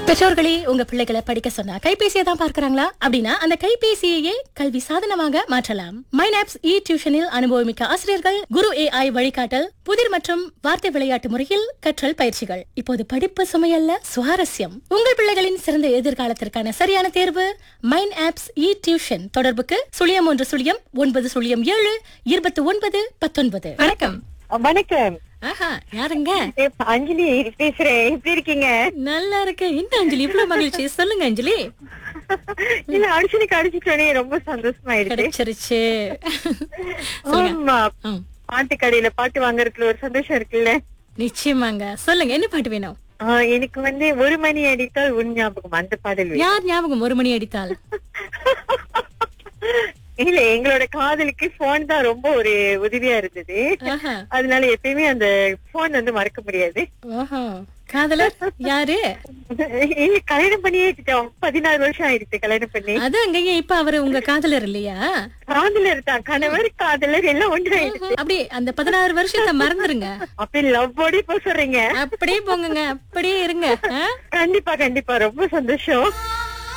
பெற்றோர்களே உங்க பிள்ளைகளை படிக்க சொன்னா கைபேசியை தான் பார்க்கறாங்களா அப்படின்னா அந்த கைபேசியையே கல்வி சாதனமாக மாற்றலாம் மைனாப்ஸ் இ டியூஷனில் அனுபவமிக்க ஆசிரியர்கள் குரு ஏஐ வழிகாட்டல் புதிர் மற்றும் வார்த்தை விளையாட்டு முறையில் கற்றல் பயிற்சிகள் இப்போது படிப்பு சுமையல்ல சுவாரஸ்யம் உங்கள் பிள்ளைகளின் சிறந்த எதிர்காலத்திற்கான சரியான தேர்வு மைன் ஆப்ஸ் இ டியூஷன் தொடர்புக்கு சுழியம் ஒன்று சுழியம் ஒன்பது சுழியம் ஏழு இருபத்தி ஒன்பது பத்தொன்பது வணக்கம் வணக்கம் ஆஹா யாருங்க ஏ, அஞ்சலி பேசுறேன் எப்படி இருக்கீங்க நல்லா இருக்கு இந்த அஞ்சலி இவ்வளவு மகிழ்ச்சி சொல்லுங்க அஞ்சலி இல்ல அடிச்சுனுக்கு அடிச்சுட்டோனே ரொம்ப சந்தோஷமாயிடுச்சு கிடைச்சிருச்சு சொல்லுங்க ஆமா ம், பாட்டு கடையில பாட்டு வாங்குறதுல ஒரு சந்தோஷம் இருக்குல்ல நிச்சயமாங்க சொல்லுங்க என்ன பாட்டு வேணும் ஆ, எனக்கு வந்து ஒரு மணி அடித்தால் உன் ஞாபகம் அந்த பாடல் வேணும். யார் ஞாபகம் ஒரு மணி அடித்தால் இல்ல எங்களோட காதலுக்கு போன் தான் ரொம்ப ஒரு உதவியா இருந்தது ஆஹா, அதனால எப்பயுமே அந்த போன் வந்து மறக்க முடியாது ஓஹோ. காதலர் யாரு இல்ல கல்யாணம் பண்ணியே வச்சுட்டோம் பதினாறு வருஷம் ஆயிடுச்சு கல்யாணம் பண்ணி அது அங்கேயே இப்ப அவரு உங்க காதலர் இல்லையா காதலர் தான் கணவர் காதலர் எல்லாம் ஒன்றாயிடுச்சு அப்படி அந்த பதினாறு வருஷத்தை மறந்துருங்க அப்படி லவ் போடி போய் சொல்றீங்க அப்படியே போங்கங்க அப்படியே இருங்க ஆ? கண்டிப்பா கண்டிப்பா ரொம்ப சந்தோஷம்